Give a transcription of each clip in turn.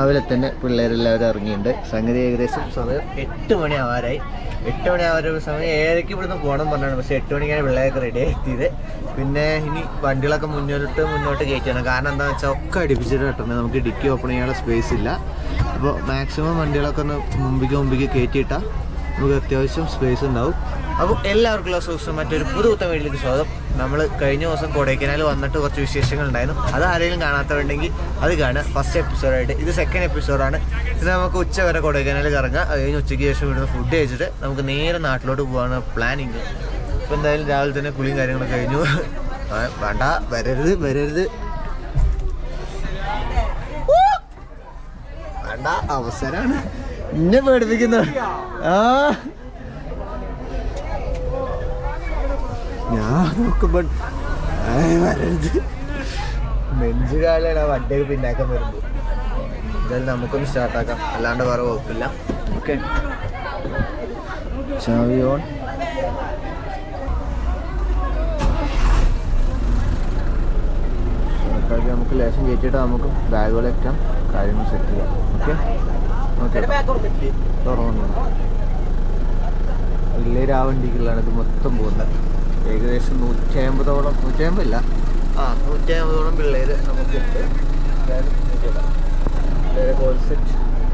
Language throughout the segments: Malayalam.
രാവിലെ തന്നെ പിള്ളേരെല്ലാവരും ഇറങ്ങിയിട്ടുണ്ട് സംഗതി ഏകദേശം സമയം എട്ട് മണി ആവാറായി എട്ട് മണി ആവാറ സമയം ഏഴരയ്ക്ക് ഇവിടുന്ന് പോകണം പറഞ്ഞാണ് പക്ഷേ എട്ട് മണിക്കാണ് പിള്ളേരൊക്കെ റെഡി എത്തിയത് പിന്നെ ഇനി വണ്ടികളൊക്കെ മുന്നോട്ട് മുന്നോട്ട് കയറ്റണം കാരണം എന്താണെന്ന് വെച്ചാൽ ഒക്കെ അടുപ്പിച്ചിട്ട് കിട്ടണം നമുക്ക് ഡിക്കി ഓപ്പൺ ചെയ്യാനുള്ള സ്പേസ് ഇല്ല അപ്പോൾ മാക്സിമം വണ്ടികളൊക്കെ ഒന്ന് മുമ്പിക്ക് മുമ്പിക്ക് കയറ്റിയിട്ടാൽ നമുക്ക് അത്യാവശ്യം സ്പേസ് ഉണ്ടാവും അപ്പോൾ എല്ലാവർക്കും ദിവസം മറ്റൊരു പുതുപുത്തൻ വീട്ടിലേക്ക് സ്വാഗതം നമ്മൾ കഴിഞ്ഞ ദിവസം കൊടൈക്കനാൽ വന്നിട്ട് കുറച്ച് വിശേഷങ്ങൾ ഉണ്ടായിരുന്നു അത് ആരെങ്കിലും കാണാത്തവരുണ്ടെങ്കിൽ അത് കാണുക ഫസ്റ്റ് എപ്പിസോഡായിട്ട് ഇത് സെക്കൻഡ് എപ്പിസോഡാണ് ഇത് നമുക്ക് ഉച്ച വരെ കൊടൈക്കനാൽ കറങ്ങാം അത് കഴിഞ്ഞ് ഉച്ചയ്ക്ക് ശേഷം ഇവിടുന്ന് ഫുഡ് കഴിച്ചിട്ട് നമുക്ക് നേരെ നാട്ടിലോട്ട് പോകാണ് പ്ലാനിങ് അപ്പോൾ എന്തായാലും രാവിലെ തന്നെ കുളിയും കാര്യങ്ങളൊക്കെ കഴിഞ്ഞു ആ, വേണ്ട വരരുത് വരരുത് വേണ്ട അവസരാണ് ഇന്നെ പേടിപ്പിക്കുന്ന ആ ഞാൻ നോക്കുമ്പോ ഏയ് വരരുത് നെഞ്ചു കാലാണ് വണ്ടിയൊക്കെ പിന്നാക്കം വരുമ്പോ എന്തായാലും നമുക്കൊന്ന് സ്റ്റാർട്ടാക്കാം അല്ലാണ്ട് വേറെ കുഴപ്പമില്ല ഓക്കെ ചാവി ഓൺ സ്റ്റാർട്ടാക്കി നമുക്ക് ലേശം കയറ്റിയിട്ട് നമുക്ക് ബാഗുകളൊക്കെ കാര്യങ്ങൾ സെറ്റ് ചെയ്യാം ഓക്കെ ഓക്കെ തുറന്നു പിള്ളേര് ആ വണ്ടിക്കുള്ളതാണ് ഇത് മൊത്തം പോകുന്നത് ഏകദേശം നൂറ്റി അമ്പതോളം നൂറ്റി അമ്പതില്ല ആ നൂറ്റി അമ്പതോളം പിള്ളേര് നമുക്കുണ്ട് എന്തായാലും പിള്ളേരെ കോൾ സെറ്റ്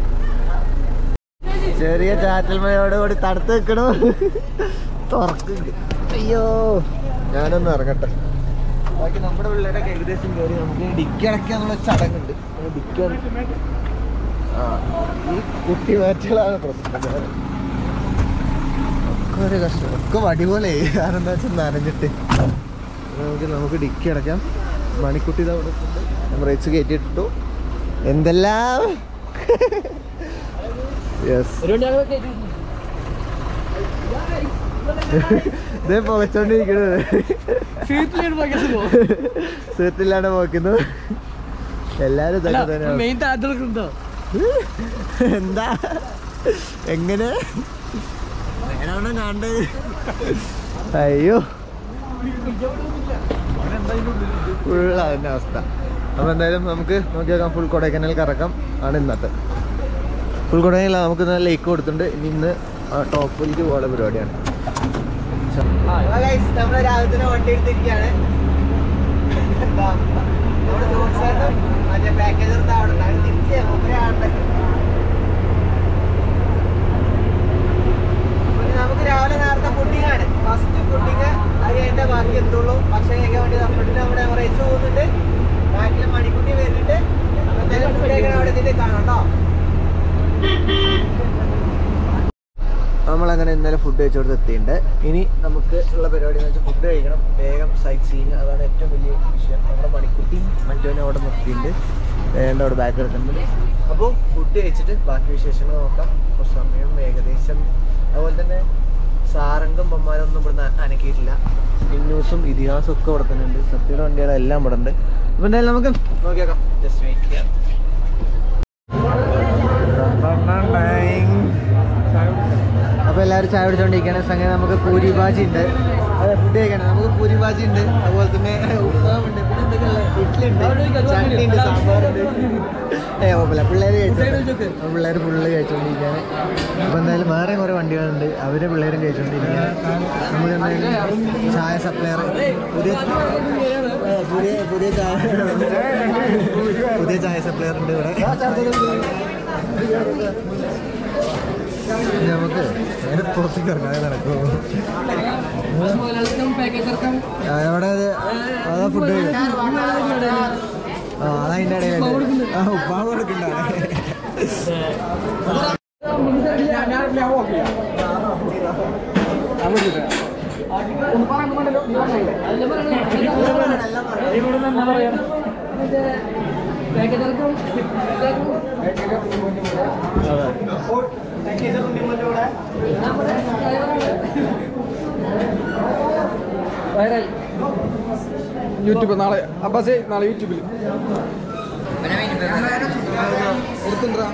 ചെറിയ ചാറ്റൽ മഴയോട് കൂടി തടുത്ത് വെക്കണോ തുറക്കുന്നുണ്ട് അയ്യോ ഞാനൊന്ന് ഇറങ്ങട്ടെ ബാക്കി നമ്മുടെ പിള്ളേരൊക്കെ ഏകദേശം കയറി നമുക്ക് ഡിക്കി അടയ്ക്കാന്നുള്ള ചടങ്ങുണ്ട് നമുക്ക് ഡിക്കി അട- ആ ഈ കുട്ടി മാറ്റുകളാണ് പ്രശ്നം ഒക്കെ ഒരു കഷ്ടം ഒക്കെ വടി പോലെ കാരണം എന്താ വെച്ചാൽ നനഞ്ഞിട്ട് നമുക്ക് നമുക്ക് ഡിക്കി അടയ്ക്കാം മണിക്കുട്ടി ഇതാ അവിടെ നമ്മൾ റേച്ച് കയറ്റിയിട്ടു എന്തെല്ലാം യെസ് ഇതേ പുകച്ചോണ്ടിരിക്കണത് സീറ്റിലാണ് പോക്കുന്നു എല്ലാരും ഇതൊക്കെ തന്നെയാണ് മെയിൻ താഴത്തുണ്ടോ എന്താ എങ്ങനെ നേരാണോ കണ്ടത് അയ്യോ ഫുൾ അതിന്റെ അവസ്ഥ അപ്പൊ എന്തായാലും നമുക്ക് നോക്കി നോക്കാം ഫുൾ കൊടൈക്കനാൽ കറക്കം ആണ് ഇന്നത്തെ ഫുൾ കൊടൈക്കനാൽ നമുക്ക് ഇന്ന് ലേക്ക് കൊടുത്തിട്ടുണ്ട് ഇനി ഇന്ന് ടോപ്പിലേക്ക് പോകാനുള്ള പരിപാടിയാണ് നമ്മുടെ രാവിലെ വണ്ടി എടുത്തിരിക്കുകയാണ് നമ്മുടെ ജോൺസായിട്ടും മറ്റേ പാക്കേജ് എടുത്ത് അവിടെ ഉണ്ട്. അത് തിരിച്ച് മൂപ്പരെ കാണണ്ടേ. പിന്നെ നമുക്ക് രാവിലെ നേരത്തെ ഫുഡിങ് ആണ് ഫസ്റ്റ് ഫുഡിങ് അത് കഴിഞ്ഞ ബാക്കി എത്തുള്ളൂ ഭക്ഷണം കഴിക്കാൻ വേണ്ടി നമ്മുടെ നമ്മുടെ എവറേജ് പോകുന്നുണ്ട് ബാക്കിൽ മണിക്കുട്ടി വരുന്നുണ്ട് എന്തായാലും ഫുഡ് കഴിക്കണ അവിടെ ഇതിന്റെ കാണാം കേട്ടോ നമ്മളങ്ങനെ ഇന്നലെ ഫുഡ് കഴിച്ചോടത്ത് എത്തിയിട്ടുണ്ട് ഇനി നമുക്ക് ഉള്ള പരിപാടി എന്ന് വെച്ചാൽ ഫുഡ് കഴിക്കണം വേഗം സൈറ്റ് സീയിങ് അതാണ് ഏറ്റവും വലിയ വിഷയം നമ്മുടെ മണിക്കുട്ടി മറ്റവനെ അവിടെ നിർത്തിയിട്ടുണ്ട് വേണ്ട അവിടെ ബാക്ക് എടുക്കുന്നുണ്ട് അപ്പോൾ ഫുഡ് കഴിച്ചിട്ട് ബാക്കി വിശേഷങ്ങൾ നോക്കാം അപ്പോൾ സമയം ഏകദേശം അതുപോലെ തന്നെ സാരംഗം ബൊമ്മാരൊന്നും ഇവിടുന്ന് അനക്കിയിട്ടില്ല ന്യൂസും ഇതിഹാസവും ഒക്കെ ഇവിടെ തന്നെ ഉണ്ട് സത്യയുടെ വണ്ടികളെല്ലാം ഇവിടെ ഉണ്ട് അപ്പോൾ എന്തായാലും നമുക്ക് നോക്കിയേക്കാം ജസ്റ്റ് വെയിറ്റ് ചെയ്യാം അപ്പോൾ എല്ലാവരും ചായ കുടിച്ചോണ്ടിരിക്കുകയാണ് സംഗതി നമുക്ക് പൂരി ബാജി ഉണ്ട് അതെ ഫുഡ് കഴിക്കണം നമുക്ക് പൂരി ബാജി ഉണ്ട് അതുപോലെ തന്നെ ഉപ്പാവുണ്ട് പിന്നെ എന്തൊക്കെയുള്ള ഇഡ്ഡലിയുണ്ട് ചട്നി ഉണ്ട് സാമ്പാറുണ്ട് ഏ കുഴപ്പമില്ല പിള്ളേർ കഴിച്ചു പിള്ളേർ ഫുള്ള് കഴിച്ചുകൊണ്ടിരിക്കുകയാണ് അപ്പോൾ എന്തായാലും വേറെ കുറേ വണ്ടികളുണ്ട് അവരെ പിള്ളേരും കഴിച്ചുകൊണ്ടിരിക്കുകയാണ് നമുക്ക് എന്തായാലും ചായ സപ്ലയർ പുതിയ ഏ, പുതിയ പുതിയ ചായ പുതിയ ചായ സപ്ലയർ ഉണ്ട് ഇവിടെ ഇനി നമുക്ക് നേരെ പുറത്തേക്ക് ഇറങ്ങാതെ നടക്കുമോ അവിടെ അത് അതാ ഫുഡ് ആ അതതിൻ്റെ ഇടയിൽ ആ ഉപ്പാവ് കൊടുക്കണ്ടാണ് യൂട്യൂബ് നാളെ അബ്ബാസേ നാളെ യൂട്യൂബിൽ എടുത്തുണ്ടാ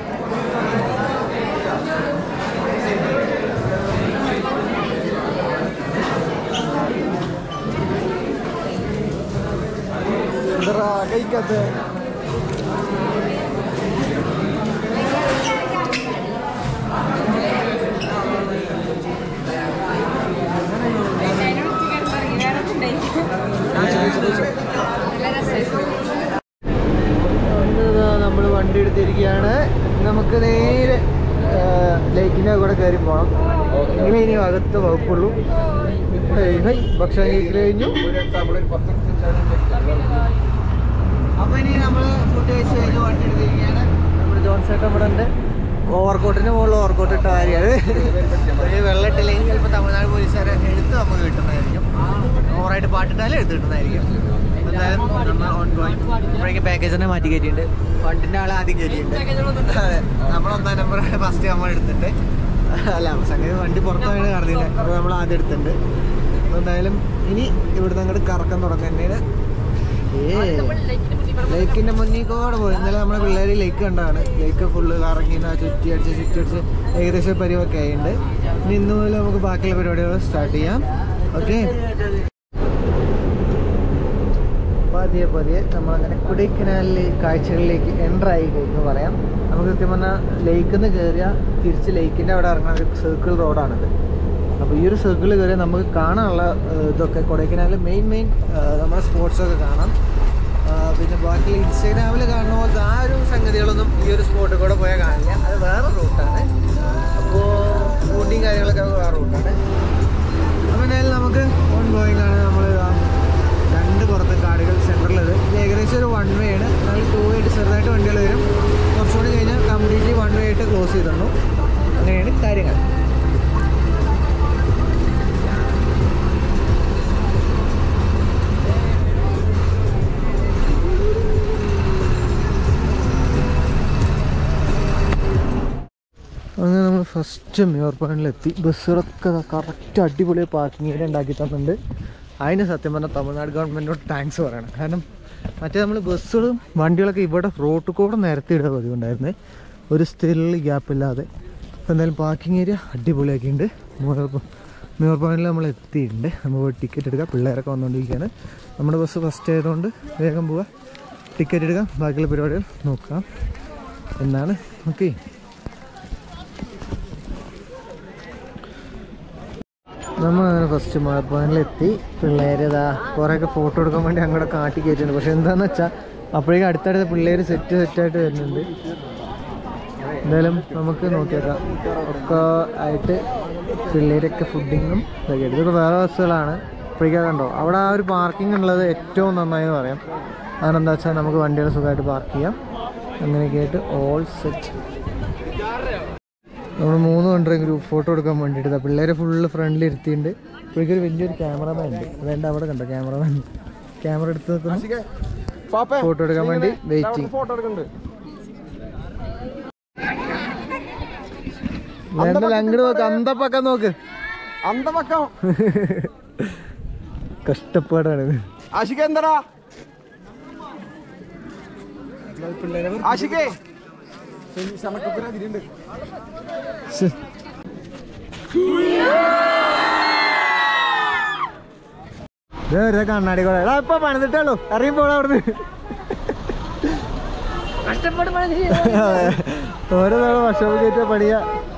എന്താ കഴിക്കാത്ത ഇനി ഇനി അകത്ത് വകുപ്പുള്ളൂ ഹേയ് ഹൈ ഭക്ഷണം കഴിക്കൽ കഴിഞ്ഞു അപ്പൊ ഇനി നമ്മള് ഫുഡ് കഴിച്ച് കഴിഞ്ഞ് വണ്ടി എടുത്തിരിക്കുകയാണ് നമ്മുടെ ജോൺസേട്ടൻ ഇവിടെ ഉണ്ട് ഓവർകോട്ടിന് മുകളിൽ ഓവർകോട്ട് ഇട്ട കാര്യമാണ് ഒരു വെള്ളം ഇട്ടില്ലെങ്കിൽ ചിലപ്പോൾ തമിഴ്നാട് പോലീസുകാരെ എടുത്ത് നമുക്ക് കിട്ടുന്നതായിരിക്കും ഓവറായിട്ട് പാട്ടിട്ടാലും എടുത്ത് കിട്ടുന്നതായിരിക്കും എന്തായാലും നമ്മൾ ഓൺ ഗോയിങ് ഇപ്പോഴേക്ക് പാക്കേജ് തന്നെ മാറ്റി കയറ്റിയിട്ടുണ്ട് ഫണ്ടിൻ്റെ ആളെ ആദ്യം കയറ്റിയിട്ടുണ്ട് അതെ നമ്മൾ ഒന്നാം നമ്പർ ഫസ്റ്റ് നമ്മൾ എടുത്തിട്ടുണ്ട് അല്ല സംഗതി വണ്ടി പുറത്താണ് കാണുന്നില്ല അപ്പോൾ നമ്മൾ ആദ്യം എടുത്തിട്ടുണ്ട് അപ്പോൾ എന്തായാലും ഇനി ഇവിടുന്ന് അങ്ങോട്ട് കറക്കം തുടങ്ങുന്നതിന് ഏ ലേക്കിന്റെ മുന്നിൽ കൂടെ പോയി ഇന്നലെ നമ്മളെ പിള്ളേർ ലേക്ക് കണ്ടാണ് ലേക്ക് ഫുള്ള് കറങ്ങി ആ ചുറ്റി അടിച്ച് ചുറ്റി അടിച്ച് ഏകദേശം പരിവൊക്കെ ആയിട്ടുണ്ട് ഇനി ഇന്ന് മുതൽ നമുക്ക് ബാക്കിയുള്ള പരിപാടികൾ സ്റ്റാർട്ട് ചെയ്യാം ഓക്കെ പതിയെ പതിയെ നമ്മളങ്ങനെ കൊടൈക്കനാലിലെ കാഴ്ചകളിലേക്ക് എൻ്റർ ആയി എന്ന് പറയാം നമുക്ക് സത്യം പറഞ്ഞാൽ ലേക്കിൽ നിന്ന് കയറിയാൽ തിരിച്ച് ലേക്കിൻ്റെ അവിടെ ഇറങ്ങുന്ന ഒരു സർക്കിൾ റോഡാണിത് അപ്പോൾ ഈ ഒരു സർക്കിൾ കയറിയാൽ നമുക്ക് കാണാനുള്ള ഏഹ്, ഇതൊക്കെ കൊടൈക്കനാലിൽ മെയിൻ മെയിൻ നമ്മുടെ സ്പോർട്സൊക്കെ കാണാം ആ, പിന്നെ ബാക്കി ഇൻസ്റ്റാഗ്രാമിൽ കാണുന്ന പോലത്തെ ആ ഒരു സംഗതികളൊന്നും ഈ ഒരു സ്പോട്ടിൽ കൂടെ പോയാൽ കാണില്ല അത് വേറെ റൂട്ടാണ് അപ്പോൾ ഊട്ടിയും കാര്യങ്ങളൊക്കെ വേറെ റൂട്ടാണ് അപ്പോൾ എന്തായാലും നമുക്ക് ഓൺ ഗോയിങ് ആണ് നമ്മൾ രണ്ട് പുറത്തെ കാടുകൾ സെൻറ്ററിലത് ഇത് ഏകദേശം ഒരു വൺ വേ ആണ് എന്നാൽ ടൂ ആയിട്ട് ചെറുതായിട്ട് വണ്ടികൾ വരും കുറച്ചുകൂടി കഴിഞ്ഞാൽ കംപ്ലീറ്റ്ലി വൺ വേ ആയിട്ട് ക്ലോസ് ചെയ്തിട്ടുണ്ടു അങ്ങനെയാണ് കാര്യങ്ങൾ അങ്ങനെ നമ്മൾ ഫസ്റ്റ് മ്യൂർ പോയിന്റിലെത്തി ബസ്സുകളൊക്കെ കറക്റ്റ് അടിപൊളി പാർക്കിംഗ് ഏരിയ ഉണ്ടാക്കി തന്നിട്ടുണ്ട് അതിന് സത്യം പറഞ്ഞാൽ തമിഴ്നാട് ഗവൺമെൻറ്റിനോട് താങ്ക്സ് പറയണം കാരണം മറ്റേ നമ്മൾ ബസ്സുകളും വണ്ടികളൊക്കെ ഇവിടെ റോട്ടിൽ കൂടെ നിരത്തിയിടുക പതിവുണ്ടായിരുന്നേ ഒരു സ്റ്റിൽ ഗ്യാപ്പ് ഇല്ലാതെ അപ്പോൾ എന്തായാലും പാർക്കിംഗ് ഏരിയ അടിപൊളിയാക്കിയിട്ടുണ്ട് മ്യൂർ പോയിന്റിൽ നമ്മൾ എത്തിയിട്ടുണ്ട് നമ്മൾ പോയി ടിക്കറ്റ് എടുക്കുക പിള്ളേരൊക്കെ വന്നുകൊണ്ടിരിക്കുകയാണ് നമ്മുടെ ബസ് ഫസ്റ്റ് ആയതുകൊണ്ട് വേഗം പോവുക ടിക്കറ്റ് എടുക്കാം ബാക്കിയുള്ള പരിപാടികൾ നോക്കാം എന്നാണ് ഓക്കെ നമ്മൾ അങ്ങനെ ഫസ്റ്റ് മാർപ്പാനിലെത്തി പിള്ളേര് ഇതാ കുറേയൊക്കെ ഫോട്ടോ എടുക്കാൻ വേണ്ടി അങ്ങോട്ട് കാട്ടി കയറ്റിട്ടുണ്ട് പക്ഷെ എന്താണെന്ന് വെച്ചാൽ അപ്പോഴേക്കും അടുത്തടുത്ത പിള്ളേർ സെറ്റ് സെറ്റായിട്ട് വരുന്നുണ്ട് എന്തായാലും നമുക്ക് നോക്കിയേക്കാം ഒക്കെ ആയിട്ട് പിള്ളേരൊക്കെ ഫുഡിങ്ങും ഇതൊക്കെ ഇതൊക്കെ വേറെ ബസ്സുകളാണ് അപ്പോഴേക്കാ കണ്ടോ അവിടെ ആ ഒരു പാർക്കിംഗ് ഉള്ളത് ഏറ്റവും നന്നായി എന്ന് പറയാം കാരണം എന്താ വെച്ചാൽ നമുക്ക് വണ്ടികൾ സുഖമായിട്ട് പാർക്ക് ചെയ്യാം അങ്ങനെയൊക്കെ ആയിട്ട് ഓൾ സെറ്റ് നമ്മൾ മൂന്ന് കണ്ടു ഗ്രൂപ്പ് ഫോട്ടോ എടുക്കാൻ വേണ്ടിയിട്ട് പിള്ളേരെ ഫുള്ള് ഫ്രണ്ടിൽ ഇരുത്തിയിട്ടുണ്ട് ഇപ്പോഴേക്കൊരു വലിയൊരു ക്യാമറമാൻ ഉണ്ട് അതായത് അവിടെ കണ്ടോ ക്യാമറമാൻ ക്യാമറ എടുത്ത് നിൽക്കുന്നു പാപ്പേ ഫോട്ടോ എടുക്കാൻ വേണ്ടി വെയിറ്റിംഗ് ഫോട്ടോ എടുക്കണ്ട് വേണ്ട അങ്ങോട്ട് നോക്ക് അന്തപ്പൊക്കെ നോക്ക് അന്തപക്കം കഷ്ടപ്പാടാണ് ആഷിക എന്തടാ ആഷികേ സമക്കുപ്പിനുണ്ട് കണ്ണാടി കൂടെ എടാ ഇപ്പൊ പണിതിട്ടുള്ളൂ അറിയും പോടാ അവിടുന്ന് അതെ. ഓരോ തവണ വർഷം കയറ്റ പണിയാ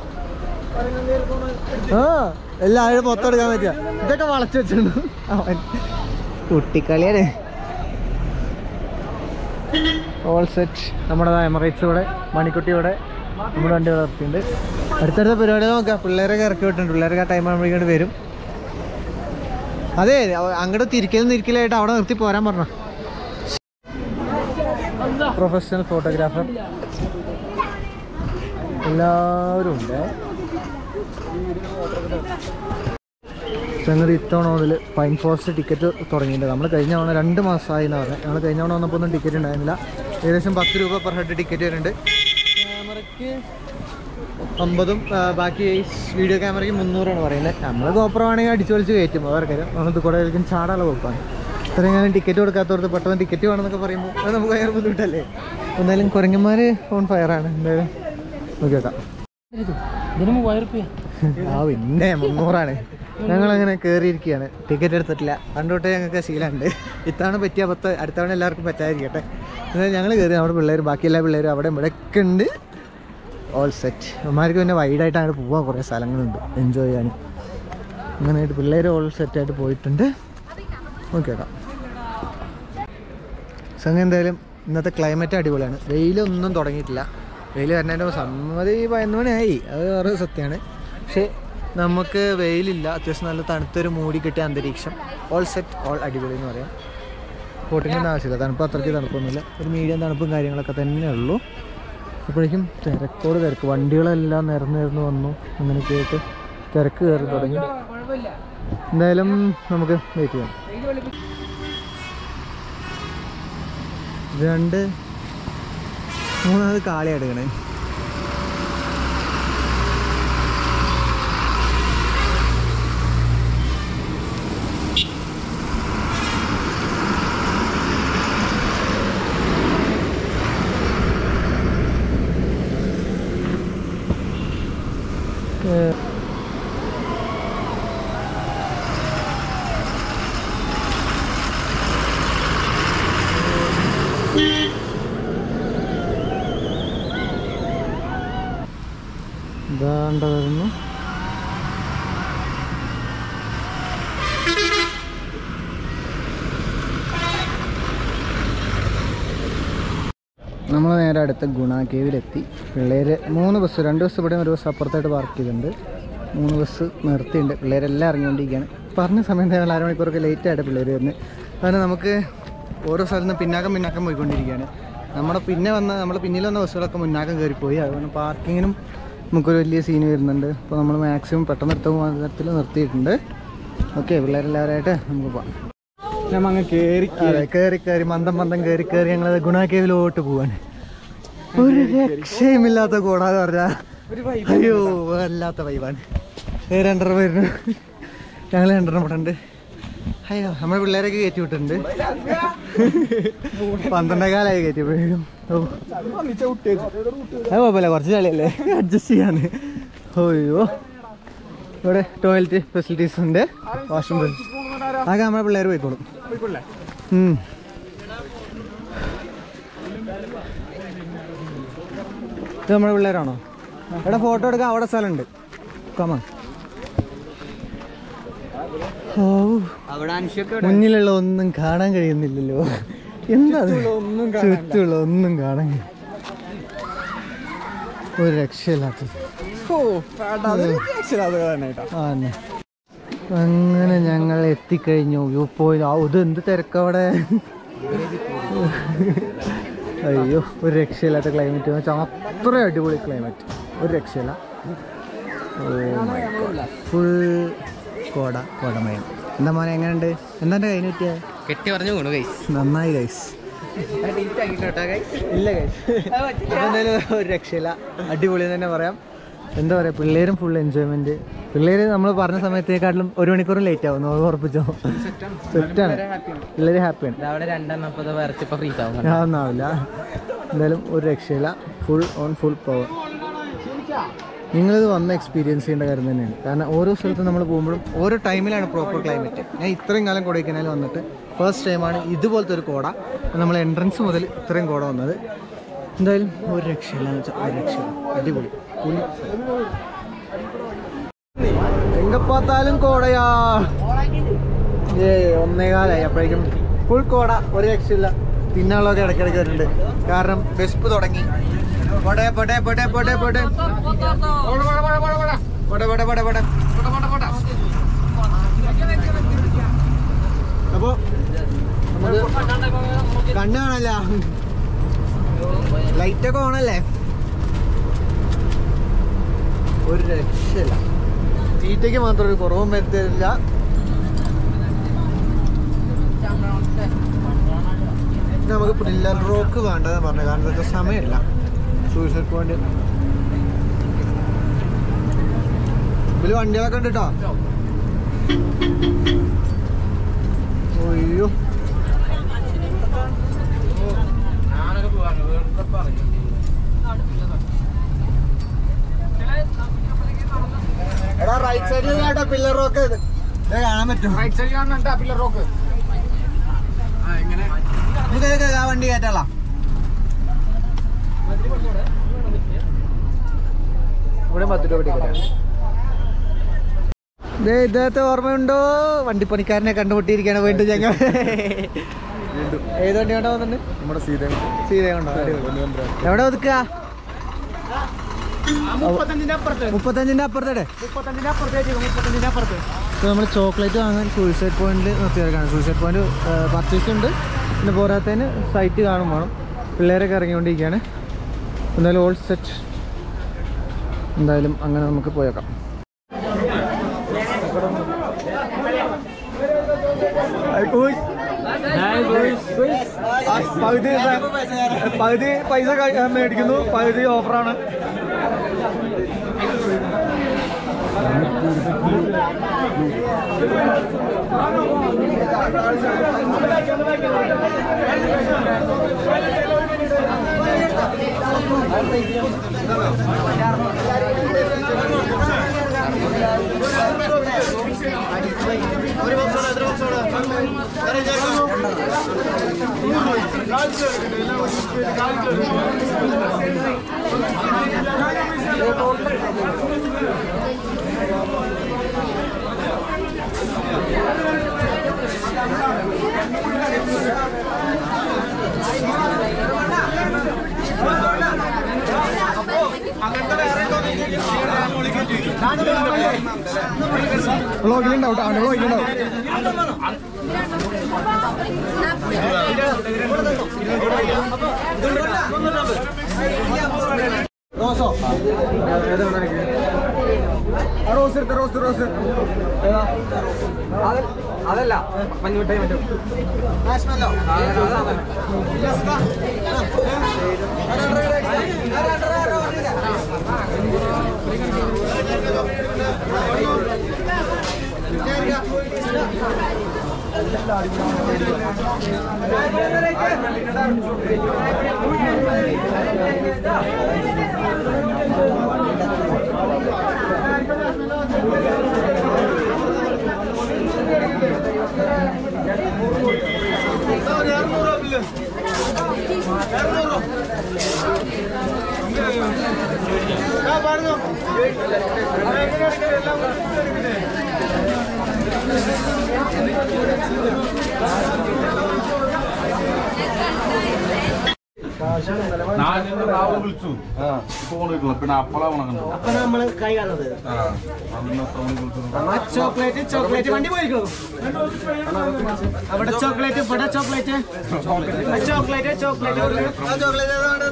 ആ എല്ലാവരും മൊത്തം എടുക്കാൻ പറ്റിയ ഇതൊക്കെ വളച്ചു വെച്ചിട്ടുണ്ട് അവൻ കുട്ടിക്കളിയാണ് ഓൾ സെറ്റ് നമ്മുടെ എമറേറ്റ്സ് ഇവിടെ മണിക്കുട്ടി ഇവിടെ നമ്മുടെ വണ്ടി വളർത്തിയിട്ടുണ്ട് അടുത്തടുത്ത പരിപാടി നോക്കാം പിള്ളേരൊക്കെ ഇറക്കി വിട്ടിട്ടുണ്ട് പിള്ളേരൊക്കെ ആ ടൈം ആകുമ്പോഴേക്കും വരും അതെ അവ- അങ്ങോട്ട് തിരിക്കലും തിരിക്കലായിട്ട് അവിടെ നിർത്തി പോരാൻ പറഞ്ഞു പ്രൊഫഷണൽ ഫോട്ടോഗ്രാഫർ എല്ലാവരും ഉണ്ട് സംഗതി ഇത്തവണ മുതൽ പൈൻ ഫോറസ്റ്റ് ടിക്കറ്റ് തുടങ്ങിയിട്ടുണ്ട് നമ്മൾ കഴിഞ്ഞ തവണ രണ്ട് മാസമായി എന്ന് പറഞ്ഞത് ഞങ്ങൾ കഴിഞ്ഞ തവണ വന്നപ്പോൾ ഒന്നും ടിക്കറ്റ് ഉണ്ടായിരുന്നില്ല ഏകദേശം പത്ത് രൂപ പെർ ഹെഡ് ടിക്കറ്റ് വരുന്നുണ്ട് ക്യാമറയ്ക്ക് അമ്പതും ആ, ബാക്കി വീഡിയോ ക്യാമറയ്ക്ക് മുന്നൂറാണ് പറയുന്നത് നമ്മൾ ഗോപ്രോ ആണെങ്കിൽ അടിച്ചു വലിച്ച് കയറ്റും അവർക്ക് നമുക്ക് കൂടെ ഒരിക്കലും ചാടാനുള്ള കുഴപ്പമാണ് ഇത്രയും കാലം ടിക്കറ്റ് കൊടുക്കാത്തവർക്ക് പെട്ടെന്ന് ടിക്കറ്റ് വേണമെന്നൊക്കെ പറയുമ്പോൾ അത് നമുക്ക് ഭയങ്കര ബുദ്ധിമുട്ടല്ലേ എന്തായാലും കുരങ്ങന്മാർ ഓൺ ഫയറാണ് എന്തായാലും നോക്കി നോക്കാം ഇതിന് മൂവായിരം റുപ്യ ആ പിന്നെ മുന്നൂറാണ് ഞങ്ങളങ്ങനെ കയറിയിരിക്കുകയാണ് ടിക്കറ്റ് എടുത്തിട്ടില്ല പണ്ട് തൊട്ടേ ഞങ്ങൾക്ക് ശീലമുണ്ട് ഇത്തവണ പറ്റിയ പത്ത് അടുത്തവണ എല്ലാവർക്കും പറ്റാതിരിക്കട്ടെ എന്നാൽ ഞങ്ങൾ കയറി നമ്മുടെ പിള്ളേർ ബാക്കി എല്ലാ പിള്ളേരും അവിടെ ഇവിടെയൊക്കെ ഉണ്ട് ഓൾ സെറ്റ് അമ്മമാർക്ക് പിന്നെ വൈഡായിട്ട് അങ്ങോട്ട് പോകാൻ കുറേ സ്ഥലങ്ങളുണ്ട് എൻജോയ് ചെയ്യാൻ അങ്ങനെയായിട്ട് പിള്ളേർ ഓൾ സെറ്റായിട്ട് പോയിട്ടുണ്ട് നോക്കിയേക്കാം സംഗതി എന്തായാലും ഇന്നത്തെ ക്ലൈമറ്റ് അടിപൊളിയാണ് വെയിലൊന്നും തുടങ്ങിയിട്ടില്ല വെയിൽ വരുന്നതിൻ്റെ സമ്മതി പതിനൊന്ന് മണിയായി അത് വേറെ സത്യമാണ് പക്ഷേ നമുക്ക് വെയിലില്ല അത്യാവശ്യം നല്ല തണുത്തൊരു മൂടി കിട്ടിയ അന്തരീക്ഷം ഓൾ സെറ്റ് ഓൾ അടിപൊളി എന്ന് പറയാം കോട്ടിങ്ങൊന്നും ആവശ്യമില്ല തണുപ്പ് അത്രയ്ക്ക് തണുപ്പൊന്നുമില്ല ഒരു മീഡിയം തണുപ്പും കാര്യങ്ങളൊക്കെ തന്നെ ഉള്ളൂ അപ്പോഴേക്കും തിരക്കോട് തിരക്ക് വണ്ടികളെല്ലാം നിരന്ന് നിരന്ന് വന്നു അങ്ങനെയൊക്കെ ആയിട്ട് തിരക്ക് കയറി തുടങ്ങി എന്തായാലും നമുക്ക് വെയിറ്റ് ചെയ്യാം രണ്ട് മൂന്നാമത് കാളി എടുക്കണേ ഇതാണ്ട വരുന്നു നമ്മൾ നേരെ അടുത്ത ഗുണ കേവിലെത്തി പിള്ളേർ മൂന്ന് ബസ് രണ്ട് ബസ് ഇവിടെയും ഒരു ബസ് അപ്പുറത്തായിട്ട് പാർക്ക് ചെയ്തിട്ടുണ്ട് മൂന്ന് ബസ് നിർത്തിയിട്ടുണ്ട് പിള്ളേരെല്ലാം ഇറങ്ങിക്കൊണ്ടിരിക്കുകയാണ് പറഞ്ഞ സമയം തന്നെ അരമണിക്കൂറൊക്കെ ലേറ്റ് ആയിട്ട് പിള്ളേർ വരുന്നത് കാരണം നമുക്ക് ഓരോ സ്ഥലത്ത് നിന്ന് പിന്നാക്കം പിന്നാക്കം പോയിക്കൊണ്ടിരിക്കുകയാണ് നമ്മുടെ പിന്നെ വന്ന നമ്മുടെ പിന്നിൽ വന്ന ബസ്സുകളൊക്കെ മുന്നാക്കം കയറിപ്പോയി അതുകൊണ്ട് പാർക്കിങ്ങിനും നമുക്കൊരു വലിയ സീന് വരുന്നുണ്ട് അപ്പോൾ നമ്മൾ മാക്സിമം പെട്ടെന്ന് എടുത്ത തരത്തിൽ നിർത്തിയിട്ടുണ്ട് ഓക്കെ പിള്ളേരെല്ലാവരായിട്ട് നമുക്ക് പോകാം ഞാൻ അങ്ങ് കേറി അതെ കയറി കയറി മന്ദം മന്ദം കയറി കയറി ഞങ്ങൾ ഗുണാക്കേവിലോട്ട് പോവാണ് ഒരു രക്ഷയുമില്ലാത്ത കൂടാതെ പറഞ്ഞാ അയ്യോ വല്ലാത്ത വൈബാണ് രണ്ടെണ്ണം വരുന്നു ഞങ്ങൾ രണ്ടെണ്ണം ഇവിടെ ഉണ്ട് അയ്യോ നമ്മുടെ പിള്ളേരൊക്കെ കയറ്റി വിട്ടിട്ടുണ്ട് പന്ത്രണ്ടേ കാലമായി കയറ്റിയപ്പോഴും ഓ അത് കുഴപ്പമില്ല കുറച്ച് കളിയല്ലേ അഡ്ജസ്റ്റ് ചെയ്യാന്ന് അയ്യോ ഇവിടെ ടോയ്ലറ്റ് ഫെസിലിറ്റീസ് ഉണ്ട് വാഷ്റൂം ആകെ നമ്മുടെ പിള്ളേർ പോയിക്കോളും ഉം. ഇത് നമ്മുടെ പിള്ളേരാണോ ഇവിടെ ഫോട്ടോ എടുക്കാൻ അവിടെ സ്ഥലമുണ്ട് കമ ഓ അവിടെ അനുഷ്യൊക്കെ മുന്നിലുള്ള ഒന്നും കാണാൻ കഴിയുന്നില്ലല്ലോ എന്താ അത്? ഒന്നും ചുറ്റുമുള്ള ഒന്നും കാണാൻ കഴി- ഒരു രക്ഷയില്ലാത്തത് ഓ വേണ്ട അത് രക്ഷയില്ലാത്ത തന്നെ കേട്ടോ ആ തന്നെ. അങ്ങനെ ഞങ്ങൾ എത്തിക്കഴിഞ്ഞു യോ പോയി ആ ഇത് എന്ത് തിരക്കവിടെ അയ്യോ ഒരു രക്ഷയില്ലാത്ത ക്ലൈമറ്റ് എന്ന് വെച്ചാൽ അത്ര അടിപൊളി ക്ലൈമറ്റ് ഒരു രക്ഷയില്ല ഫുൾ കോട കോടമയം എന്താ മോനെ എങ്ങനെയുണ്ട് എന്താ എൻ്റെ കൈന് പറ്റിയ കെട്ടി പറഞ്ഞു പോണു കൈസ് നന്നായി ഗൈസ് ഇല്ല ഗൈസ് എന്തായാലും ഒരു രക്ഷയില്ല അടിപൊളി എന്ന് തന്നെ പറയാം എന്താ പറയുക പിള്ളേരും ഫുൾ എൻജോയ്മെന്റ് പിള്ളേര് നമ്മൾ പറഞ്ഞ സമയത്തേക്കാട്ടിലും ഒരു മണിക്കൂർ ലേറ്റ് ആവും അത് ഉറപ്പിച്ചോ സെറ്റാണ് പിള്ളേര് ഹാപ്പിയാണ് അവിടെ രണ്ടെണ്ണപ്പത് വരച്ചിപ്പോ ഫ്രീസ് ആവും ഒന്നാവില്ല എന്തായാലും ഒരു രക്ഷയില്ല ഫുൾ ഓൺ ഫുൾ പവർ നിങ്ങളിത് വന്ന് എക്സ്പീരിയൻസ് ചെയ്യേണ്ട കാര്യം തന്നെയാണ് കാരണം ഓരോ സ്ഥലത്തും നമ്മൾ പോകുമ്പോഴും ഓരോ ടൈമിലാണ് പ്രോപ്പർ ക്ലൈമറ്റ് ഞാൻ ഇത്രയും കാലം കൊടൈക്കനാൽ വന്നിട്ട് ഫസ്റ്റ് ടൈമാണ് ഇതുപോലത്തെ ഒരു കോട നമ്മൾ എൻട്രൻസ് മുതൽ ഇത്രയും കോട വന്നത് എന്തായാലും ഒരു രക്ഷയില്ല എന്ന് വെച്ചാൽ ഒരു രക്ഷയില്ല അടിപൊളി ഫുൾ എങ്കപ്പാത്താലും കോടയാ ഏ ഒന്നേകാലായി അപ്പോഴേക്കും ഫുൾ കോട ഒരു രക്ഷയില്ല പിന്നുള്ളതൊക്കെ ഇടയ്ക്കിടയ്ക്ക് വരുന്നുണ്ട് കാരണം വെസ്പ് തുടങ്ങി പോട്ടെ പോട്ടെ പോട്ടെ പോട്ടെ പോട്ടെ പോട്ടെ പോട്ടെ പോട്ടെ പോട്ടെ അപ്പോ നമുക്ക് കണ്ണ് കാണല്ല ലൈറ്റൊക്കെ ഓണല്ലേ ഒരു രക്ഷയില്ല തീറ്റയ്ക്ക് മാത്രം ഒരു കുറവും വരുത്തില്ല നമുക്ക് പ്രില്ലർ റോക്ക് വേണ്ടതെന്ന് പറഞ്ഞു കാരണം ഇതൊക്കെ സമയമില്ല സൂയിസൈഡ് പോയിന്റ് ഇതില് വണ്ടികളൊക്കെ ഉണ്ട് കേട്ടോ അയ്യോ എടാ റൈറ്റ് സൈഡിൽ കേട്ടോ പില്ലർ റോക്ക് ഇത് ഇത് കാണാൻ പറ്റും റൈറ്റ് സൈഡ് കാണുന്നുണ്ട് പില്ലർ റോക്ക് നമുക്ക് ഇതൊക്കെ ആ വണ്ടി കയറ്റാളാ ഇവിടെ പത്ത് രൂപ ടിക്കറ്റാണ് ഇദ്ദേഹത്തെ ഓർമ്മയുണ്ടോ വണ്ടിപ്പണിക്കാരനെ കണ്ടുമുട്ടിയിരിക്കുകയാണ് വീണ്ടും ഞങ്ങൾ ഏത് വണ്ടി കൊണ്ടാ വന്നിട്ടുണ്ട് നമ്മുടെ സീത സീത കൊണ്ടോ എവിടെ ഒതുക്കുക മുപ്പത്തഞ്ചിന്റെ അപ്പുറത്ത് മുപ്പത്തഞ്ചിന്റെ അപ്പുറത്തെ മുപ്പത്തഞ്ചിന്റെ അപ്പുറത്തേക്ക് മുപ്പത്തഞ്ചിന്റെ അപ്പുറത്ത് ഇപ്പോൾ നമ്മൾ ചോക്ലേറ്റ് വാങ്ങാൻ സൂയിസൈഡ് പോയിന്റിൽ നിർത്തിയെടുക്കാണ് സൂയിസൈഡ് പോയിന്റ് പർച്ചേസ് ഉണ്ട് പിന്നെ പോരാത്തതിന് സൈറ്റ് കാണും വേണം പിള്ളേരൊക്കെ ഇറങ്ങിക്കൊണ്ടിരിക്കുകയാണ് എന്തായാലും ഓൾ സെറ്റ് എന്തായാലും അങ്ങനെ നമുക്ക് പോയേക്കാം പകുതി പകുതി പൈസ മേടിക്കുന്നു പകുതി ഓഫറാണ് വ്ളോഗിലുണ്ടാവും അവൻ്റെ വ്ളോഗിലുണ്ടാവും റോസോ റോസ് എടുത്ത റോസ് റോസ് അതല്ല മഞ്ഞുമിട്ടായി മറ്റും നാലിന്റെ നാവ് വിളിച്ചു ഫോൺ കിട്ടില്ല പിന്നെ അപ്പളാ ഉണങ്ങുന്നത് അപ്പൊ നമ്മള് കൈ കാണുന്നത് ആ അതിന് എത്ര മണി വിളിച്ചു ചോക്ലേറ്റ് ചോക്ലേറ്റ് വണ്ടി പോയിരിക്കോ അവിടെ ചോക്ലേറ്റ് ഇവിടെ chocolate chocolate chocolate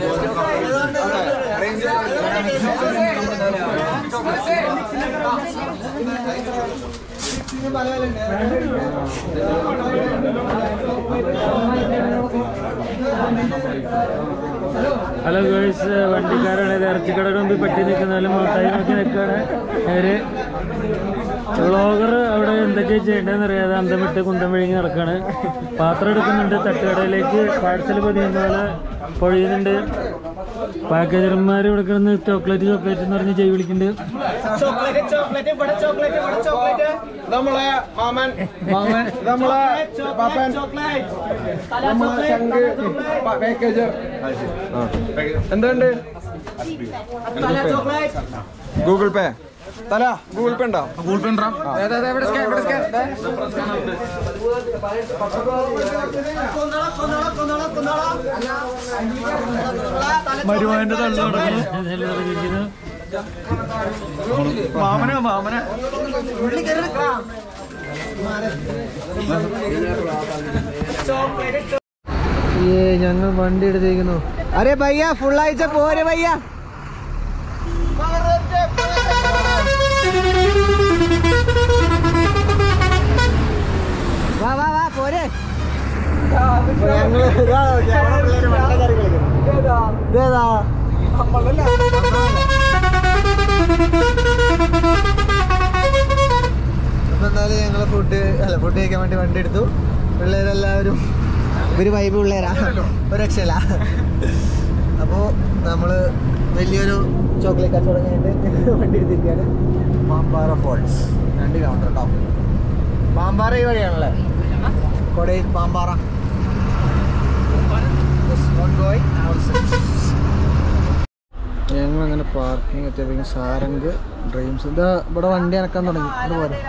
hello girls വണ്ടിക്കാരാണ് ഇത് ഇറച്ചിക്കടയുടെ മുമ്പിൽ പറ്റി നിൽക്കുന്നാലും മോട്ടായി നോക്കി നിൽക്കുകയാണ് അവര് വ്ളോഗർ അവിടെ എന്തൊക്കെയാ ചെയ്യേണ്ടതെന്ന് അറിയാതെ അന്തം വിട്ട് കുന്തം വിഴുങ്ങി നടക്കാണ് പാത്രം എടുക്കുന്നുണ്ട് തട്ടുകടയിലേക്ക് പാഴ്സൽ പൊതിയുന്ന പോലെ പൊഴിയുന്നുണ്ട് പാക്കേജർമാർ ഇവിടെ കിടന്ന് ചോക്ലേറ്റ് ചോക്ലേറ്റ് എന്ന് പറഞ്ഞ് ചെയ് വിളിക്കുന്നുണ്ട് ചോക്ലേറ്റ് ചോക്ലേറ്റ് ഇവിടെ ചോക്ലേറ്റ് ഇവിടെ ചോക്ലേറ്റ് നമ്മളെ മാമൻ മാമൻ നമ്മളെ പാപ്പൻ നമ്മളെ ചങ്ക് പാക്കേജർ എന്തുണ്ട് ഗൂഗിൾ പേ തല ഗൂഗിൾ പേ ഉണ്ടോ ഗൂഗിൾ പേ ഉണ്ടാ ഇവിടെ സ്കാൻ ഇവിടെ സ്കാൻ മരുമാന്റെ തള്ളു ഇരിക്കുന്നു. മാമന മാമന ഞങ്ങൾ വണ്ടി എടുത്തേക്കുന്നു അരെ ഭയ്യ ഫുൾ ആഴ്ച പോരെ ഭയ്യ വാ വാ വാ പോരെ ഞങ്ങള് ഇതാ നോക്കിയേ, അവിടെ പിള്ളേര് വണ്ടക്കറി കളിക്കുന്നു. ഇതേതാ? അപ്പൊ എന്നാലും ഞങ്ങള് ഫുഡ് അല്ല ഫുഡ് കഴിക്കാൻ വേണ്ടി വണ്ടി എടുത്തു പിള്ളേരെല്ലാവരും ഒരു വൈബ് പിള്ളേരാ ഒരു രക്ഷയില്ല അപ്പോൾ നമ്മള് വലിയൊരു ചോക്ലേറ്റ് കച്ചവടം കഴിഞ്ഞിട്ട് വണ്ടി എടുത്തിരിക്കുകയാണ് പാമ്പാറ ഫോൾസ് രണ്ട് കിലോമീറ്റർ കേട്ടോ പാമ്പാറ ഈ വഴിയാണല്ലേ കൊടയിൽ പാമ്പാറ ഞങ്ങൾ അങ്ങനെ പാർക്കിംഗ് എത്തിയപ്പോഴേക്കും സാരംഗ് ഡ്രീംസ് ഇതാ ഇവിടെ വണ്ടി അനക്കാൻ തുടങ്ങി അതുപോലെ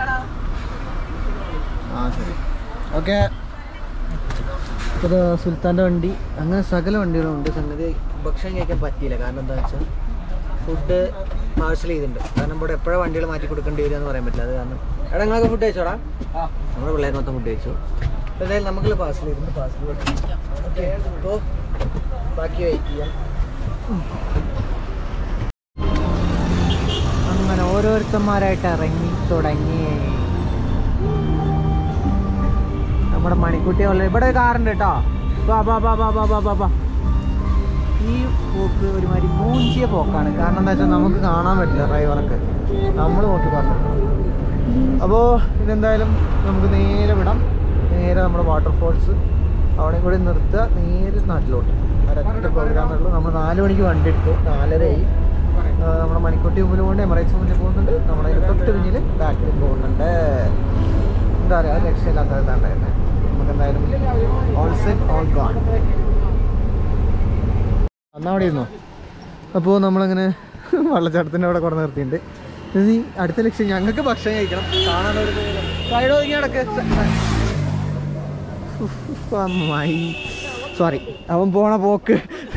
ആ ശരി ഓക്കെ ഇത് സുൽത്താൻ്റെ വണ്ടി അങ്ങനെ സകല വണ്ടികളും ഉണ്ട് സംഗതി ഭക്ഷണം കഴിക്കാൻ പറ്റിയില്ല കാരണം എന്താ വെച്ചാൽ ഫുഡ് പാഴ്സൽ ചെയ്തിട്ടുണ്ട് കാരണം ഇവിടെ എപ്പോഴാണ് വണ്ടികൾ മാറ്റി കൊടുക്കേണ്ടി വരിക എന്ന് പറയാൻ പറ്റില്ല അത് കാരണം എടാ നിങ്ങൾക്ക് ഫുഡ് കഴിച്ചോടാ നമ്മുടെ പിള്ളേർ മൊത്തം ഫുഡ് കഴിച്ചു അപ്പോൾ എന്തായാലും നമുക്കുള്ള പാഴ്സൽ ചെയ്തിട്ടുണ്ട് പാഴ്സൽ ഓക്കെ അപ്പോൾ ബാക്കി വെയിറ്റ് ചെയ്യാം അങ്ങനെ ഓരോരുത്തന്മാരായിട്ട് ഇറങ്ങി തുടങ്ങി നമ്മുടെ മണിക്കുട്ടി ഉള്ള ഇവിടെ ഒരു കാറുണ്ട് കേട്ടോ ബാ ബാ ബാ ബാ ബാ ബാ ബാ ബാ ഈ പോക്ക് ഒരുമാതിരി മൂഞ്ചിയ പോക്കാണ് കാരണം എന്താ വെച്ചാൽ നമുക്ക് കാണാൻ പറ്റില്ല ഡ്രൈവർക്ക് നമ്മൾ നോക്കി പറഞ്ഞു അപ്പോൾ ഇതെന്തായാലും നമുക്ക് നേരെ വിടാം നേരെ നമ്മുടെ വാട്ടർഫോൾസ് അവിടെ കൂടി നിർത്തുക നേരെ നാട്ടിലോട്ട് ഒരൊറ്റ പ്രോഗ്രാമേ ഉള്ളൂ നമ്മൾ നാല് മണിക്ക് വണ്ടി എടുത്തു നാലരയായി ആ, നമ്മുടെ മണിക്കുട്ടി മുമ്പിൽ പോകുന്നുണ്ട് എമറേറ്റ്സ് മുന്നിൽ പോകുന്നുണ്ട് നമ്മുടെ അതിന് തൊട്ട് പിന്നിൽ ബാക്കിൽ പോകുന്നുണ്ട് എന്താ പറയുക രക്ഷയില്ലാത്ത ഇതാണ്ടായിരുന്നത് നമുക്ക് എന്തായാലും ഓൾ സെറ്റ് ഓൾ ഗോൺ അന്നാ അവിടെ ഇരുന്നോ അപ്പോൾ നമ്മളങ്ങനെ വെള്ളച്ചാട്ടത്തിൻ്റെ അവിടെ കുറേ നിർത്തിയിട്ടുണ്ട് ഇനി അടുത്ത ലക്ഷ്യം ഞങ്ങൾക്ക് ഭക്ഷണം കഴിക്കണം കാണാനൊരു സൈഡ് ഒതുങ്ങി കിടക്ക് സോറി അവൻ പോണ പോക്ക്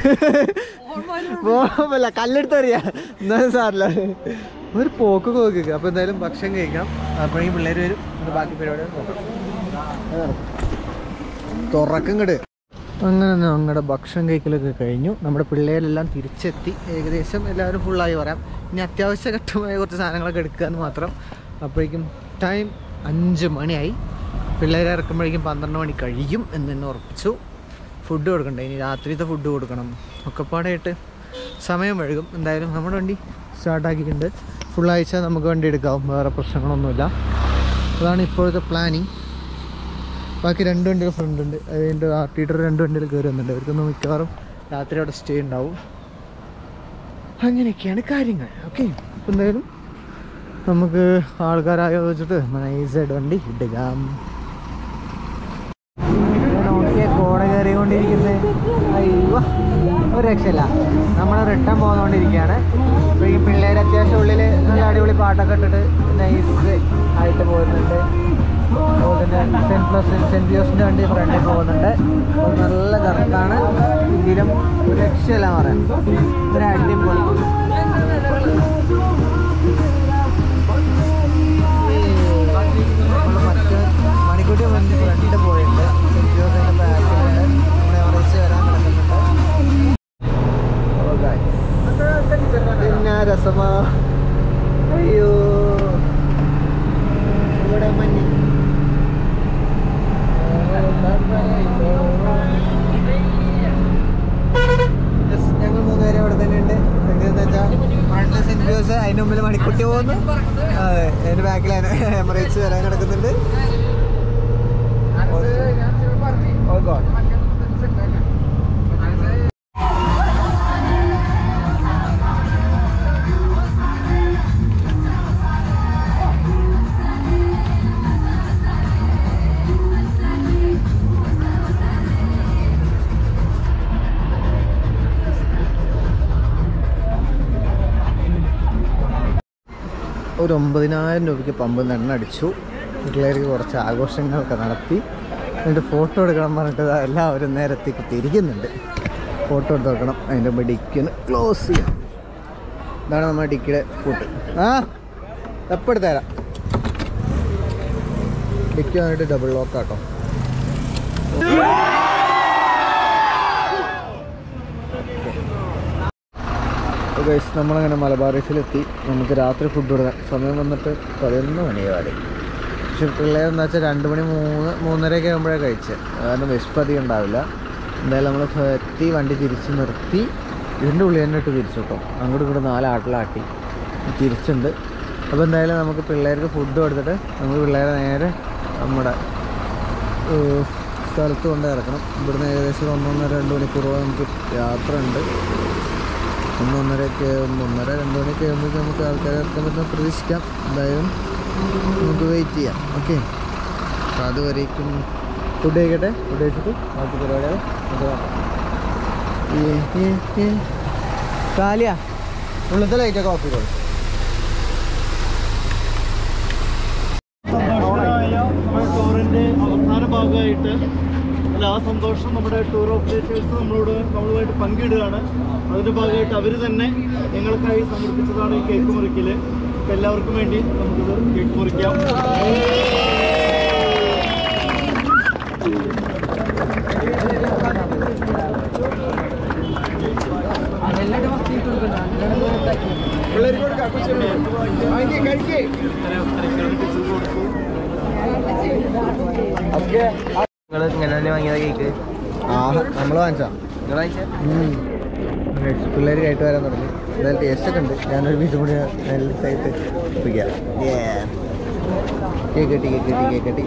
പോകല്ല കല്ലെടുത്ത് അറിയാ എന്നാലും സാറില്ല ഒരു പോക്ക് നോക്കുക അപ്പോൾ എന്തായാലും ഭക്ഷണം കഴിക്കാം അപ്പോഴേക്കും പിള്ളേർ വരും ഇത് ബാക്കി പരിപാടി നോക്കാം തുറക്കും കട് അങ്ങനെ ഞങ്ങളുടെ ഭക്ഷണം കഴിക്കലൊക്കെ കഴിഞ്ഞു നമ്മുടെ പിള്ളേരെല്ലാം തിരിച്ചെത്തി ഏകദേശം എല്ലാവരും ഫുള്ളായി പറയാം ഇനി അത്യാവശ്യ ഘട്ടമായ കുറച്ച് സാധനങ്ങളൊക്കെ എടുക്കുക എന്ന് മാത്രം അപ്പോഴേക്കും ടൈം അഞ്ച് മണിയായി പിള്ളേരെ ഇറക്കുമ്പോഴേക്കും പന്ത്രണ്ട് മണി കഴിയും എന്ന് തന്നെ ഉറപ്പിച്ചു ഫുഡ് കൊടുക്കണ്ടേ ഇനി രാത്രിത്തെ ഫുഡ് കൊടുക്കണം ഒക്കെ പാടായിട്ട് സമയം വഴുകും എന്തായാലും നമ്മുടെ വണ്ടി സ്റ്റാർട്ടാക്കിയിട്ടുണ്ട് ഫുള്ളാഴ്ച നമുക്ക് വണ്ടി എടുക്കാം വേറെ പ്രശ്നങ്ങളൊന്നുമില്ല അതാണ് ഇപ്പോഴത്തെ പ്ലാനിങ് ബാക്കി രണ്ട് വണ്ടികൾ ഫ്രണ്ട് ഉണ്ട് അതിൻ്റെ ആർ ടീറ്റർ രണ്ട് വണ്ടികൾ കയറി വന്നിട്ടുണ്ട് അവർക്കൊന്നും മിക്കവാറും രാത്രി അവിടെ സ്റ്റേ ഉണ്ടാവും അങ്ങനെയൊക്കെയാണ് കാര്യങ്ങൾ ഓക്കെ അപ്പം എന്തായാലും നമുക്ക് ആൾക്കാരായോ വെച്ചിട്ട് നൈസായിട്ട് വണ്ടി ഇടുകാം നോക്കിയ കോട കയറിക്കൊണ്ടിരിക്കുന്നത് അയ്യോ ഒരു രക്ഷയില്ല നമ്മൾ റിട്ടേൺ പോന്നുകൊണ്ടിരിക്കുകയാണ് അപ്പോൾ ഈ പിള്ളേർ അത്യാവശ്യം ഉള്ളിൽ നല്ല അടിപൊളി പാട്ടൊക്കെ ഇട്ടിട്ട് നൈസ് ആയിട്ട് പോകുന്നുണ്ട് അതുപോലെ തന്നെ സെൻറ്റ് പ്ലസ് സെൻറ്റ് ജോസിൻ്റെ വണ്ടി ഫ്രണ്ടിൽ പോകുന്നുണ്ട് അപ്പോൾ നല്ല കറുത്താണ് ഇതിലും ഒരു രക്ഷയില്ല പറയാം ഒരു അടിപൊളി നമ്മൾ മറ്റേ മണിക്കൂട്ടി വണ്ടി ഫ്രണ്ട് പോയിട്ടുണ്ട് സെൻറ്റ് ജോസിൻ്റെ ബാക്കിലുണ്ട് നമ്മുടെ എവറേജ് വരാൻ കിടക്കുന്നുണ്ട് Oh, guys. പിന്നെ രസമാ അയ്യോ ഇവിടെ മഞ്ഞ് Yes, ഞങ്ങൾ മൂന്നുപേരും അവിടെ തന്നെ ഉണ്ട് സെന്റ് ജോസ് അതിന് മുമ്പിൽ മണിക്കുട്ടി പോകുന്നു അതെ അതിന്റെ ബാക്കിൽ എമറേറ്റ്സ് വരാൻ കിടക്കുന്നുണ്ട് Oh God. ഒരു ഒമ്പതിനായിരം രൂപയ്ക്ക് പമ്പിൽ നിന്ന് എണ്ണ അടിച്ചു പിള്ളേർക്ക് കുറച്ച് ആഘോഷങ്ങളൊക്കെ നടത്തി എന്നിട്ട് ഫോട്ടോ എടുക്കണം പറഞ്ഞിട്ട് ദാ എല്ലാവരും നേരത്തേക്ക് തിരിക്കുന്നുണ്ട് ഫോട്ടോ എടുത്ത് വെക്കണം അതിൻ്റെ മുമ്പ് ഡിക്കിന് ക്ലോസ് ചെയ്യാം ഇതാണ് നമ്മുടെ ഡിക്കിയുടെ കൂട്ട് ആ എപ്പോൾ എടുത്ത് തരാം ഡിക്കി വന്നിട്ട് ഡബിൾ ലോക്ക് ആട്ടോ ഗൈസ് നമ്മളങ്ങനെ മലബാറീസിലെത്തി നമുക്ക് രാത്രി ഫുഡ് കൊടുക്കാൻ സമയം വന്നിട്ട് പതിനൊന്ന് മണിയായി പക്ഷെ പിള്ളേരെന്താ വെച്ചാൽ രണ്ട് മണി മൂന്ന് മൂന്നരയൊക്കെ ആകുമ്പോഴേ കഴിച്ചത് കാരണം വിശപ്പ് അധികം ഉണ്ടാവില്ല എന്തായാലും നമ്മൾ എത്തി വണ്ടി തിരിച്ച് നിർത്തി ഇതിൻ്റെ ഉള്ളിൽ തന്നെ ഇട്ട് തിരിച്ചു കേട്ടോ അങ്ങോട്ട് ഇങ്ങോട്ട് നാലാട്ടിലാട്ടി തിരിച്ചുണ്ട് അപ്പോൾ എന്തായാലും നമുക്ക് പിള്ളേർക്ക് ഫുഡ് കൊടുത്തിട്ട് നമുക്ക് പിള്ളേരെ നേരെ നമ്മുടെ ഏഹ്, സ്ഥലത്ത് കൊണ്ട് ഇറക്കണം ഇവിടുന്ന് ഏകദേശം ഒരു ഒന്നൊന്നര രണ്ട് മണിക്കൂറോളം നമുക്ക് യാത്ര ഉണ്ട് ഒന്നൊന്നരയൊക്കെ ഒന്നൊന്നര രണ്ട് മണിയൊക്കെ ആകുമ്പോഴേക്കും നമുക്ക് ആൾക്കാരെ ഇറക്കാൻ പറ്റുന്ന പ്രതീക്ഷിക്കാം എന്തായാലും നമുക്ക് വെയിറ്റ് ചെയ്യാം ഓക്കെ അപ്പോൾ അതുവരേക്കും ഫുഡ് കഴിക്കട്ടെ ഫുഡ് കഴിച്ചിട്ട് ബാക്കി പരിപാടികൾ നമുക്ക് നോക്കാം ഏ, ഏ, ഏ. കാലിയാ ഉള്ളത്തെ ലൈറ്റൊക്കെ ഓഫ് ചെയ്തോളൂ ടൂറിന്റെ അവസാന ഭാഗമായിട്ട് പറഞ്ഞ ആ സന്തോഷം നമ്മുടെ ടൂർ ഓപ്പറേറ്റേഴ്സ് നമ്മളോട് നമ്മളുമായിട്ട് പങ്കിടുകയാണ് അതിന്റെ ഭാഗമായിട്ട് അവർ തന്നെ ഞങ്ങൾക്കായി സമർപ്പിച്ചതാണ് ഈ കേക്ക് മുറിക്കല് അപ്പൊ എല്ലാവർക്കും വേണ്ടി നമുക്കിത് കേക്ക് മുറിക്കാം പിള്ളേർക്ക് കൊടുക്കാം കൊച്ചിന് വാങ്ങിക്കേ കഴിക്കേ നിങ്ങൾ ഇങ്ങനെ തന്നെ വാങ്ങിയതാ കേക്ക് ആഹാ നമ്മൾ വാങ്ങിച്ചാ നിങ്ങൾ വാങ്ങിച്ചാ പിള്ളേർ കഴിട്ട് വരാൻ തുടങ്ങി എന്തായാലും ടേസ്റ്റ് ഒക്കെ ഉണ്ട് ഞാനൊരു വീണ്ടും കൂടി നല്ലതായിട്ട് ഒപ്പിക്കാം കേക്ക് കെട്ടി കേക്ക് കെട്ടി കേക്ക് കെട്ടി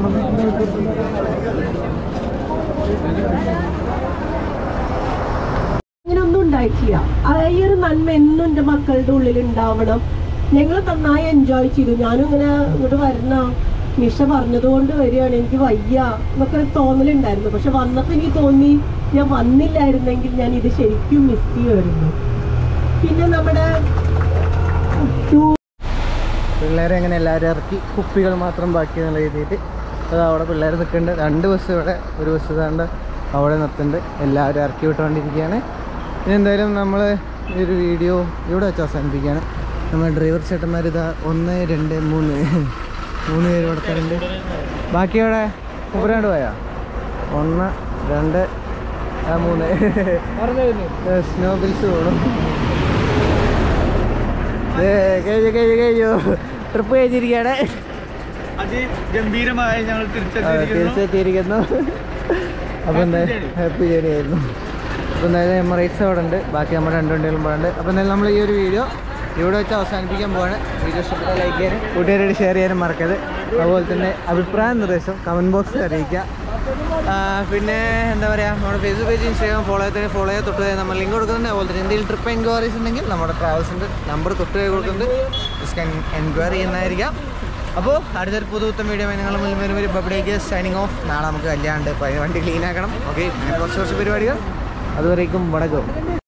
അങ്ങനെയൊന്നും ഉണ്ടായിട്ടില്ല ആ ഈ ഒരു നന്മ എന്നും എൻ്റെ മക്കളുടെ ഉള്ളിൽ ഉണ്ടാവണം ഞങ്ങൾ നന്നായി എൻജോയ് ചെയ്തു ഞാനും ഇങ്ങനെ ഇങ്ങോട്ട് വരണ നിഷ പറഞ്ഞതുകൊണ്ട് വരികയാണ് എനിക്ക് വയ്യ എന്നൊക്കെ ഒരു തോന്നലുണ്ടായിരുന്നു പക്ഷെ വന്നപ്പോൾ എനിക്ക് തോന്നി ഞാൻ വന്നില്ലായിരുന്നെങ്കിൽ ഞാൻ ഇത് ശരിക്കും മിസ് ചെയ്യുമായിരുന്നു പിന്നെ നമ്മുടെ ടൂ- പിള്ളേരെ അങ്ങനെ എല്ലാവരും ഇറക്കി കുപ്പികൾ മാത്രം ബാക്കി എന്നുള്ള രീതിയിൽ അത് അവിടെ പിള്ളേർ നിൽക്കുന്നുണ്ട് രണ്ട് ബസ് ഇവിടെ ഒരു ബസ് ഇതാണ്ട് അവിടെ നിർത്തുന്നുണ്ട് എല്ലാവരും ഇറക്കി വിട്ടുകൊണ്ടിരിക്കുകയാണ് ഇനി എന്തായാലും നമ്മൾ ഈ ഒരു വീഡിയോ ഇവിടെ വെച്ച് അവസാനിപ്പിക്കുകയാണ് നമ്മൾ ഡ്രൈവർ ചേട്ടന്മാർ ഇതാ ഒന്ന് രണ്ട് മൂന്ന് മൂന്ന് പേര് ഇവിടെ തരുന്നുണ്ട് ബാക്കി അവിടെ മുപ്പരാണ്ട് പോയാ ഒന്ന് രണ്ട് ആ മൂന്ന് സ്നോ ബിൽസ് പോകണം ഏ, കഴിഞ്ഞു കഴിഞ്ഞു കഴിഞ്ഞു ട്രിപ്പ് കഴിഞ്ഞിരിക്കുകയാണ് അതിഗംഭീരമായ ഞങ്ങൾ തിരിച്ചെത്തിയിരിക്കുന്നു അപ്പോൾ എന്താ ഹാപ്പി ജേണി ആയിരുന്നു അപ്പോൾ എന്തായാലും എമറേറ്റ്സ് അവിടെ ഉണ്ട് ബാക്കി നമ്മുടെ രണ്ട് വണ്ടികളും പോകാണ്ട് അപ്പോൾ എന്തായാലും നമ്മൾ ഈ ഒരു വീഡിയോ ഇവിടെ വെച്ച് അവസാനിപ്പിക്കാൻ പോവാണ് വീഡിയോ ഇഷ്ടപ്പെട്ട ലൈക്ക് ചെയ്യാനും കൂട്ടുകാരോട് ഷെയർ ചെയ്യാനും മറക്കരുത് അതുപോലെ തന്നെ അഭിപ്രായ നിർദ്ദേശം കമൻറ്റ് ബോക്സിൽ അറിയിക്കുക ആ, പിന്നെ എന്താ പറയുക നമ്മുടെ ഫേസ്ബുക്ക് പേജ് ഇൻസ്റ്റാഗ്രാം ഫോളോ ചെയ്തതിന് ഫോളോ ചെയ്യാൻ തൊട്ട് നമ്മൾ ലിങ്ക് കൊടുക്കുന്നുണ്ട് അതുപോലെ തന്നെ എന്തെങ്കിലും ട്രിപ്പ് എൻക്വയറീസ് ഉണ്ടെങ്കിൽ നമ്മുടെ ട്രാവൽസിൻ്റെ നമ്പർ തൊട്ട് കൈ കൊടുക്കുന്നുണ്ട് ജസ്റ്റ് എൻക്വയറി ചെയ്യുന്നതായിരിക്കാം അപ്പോൾ അടുത്തൊരു പുതുത്തം വീഡിയോ നിങ്ങൾ മുന്നിൽ വരും വരും ബബിഡേക്ക് സൈനിങ് ഓഫ് നാളെ നമുക്ക് കല്യാണം ഉണ്ട് അപ്പോൾ അതിന് വണ്ടി ക്ലീൻ ആക്കണം ഓക്കെ അങ്ങനെ കുറച്ച് കുറച്ച് പരിപാടികൾ അതുവരേക്കും വടക്കും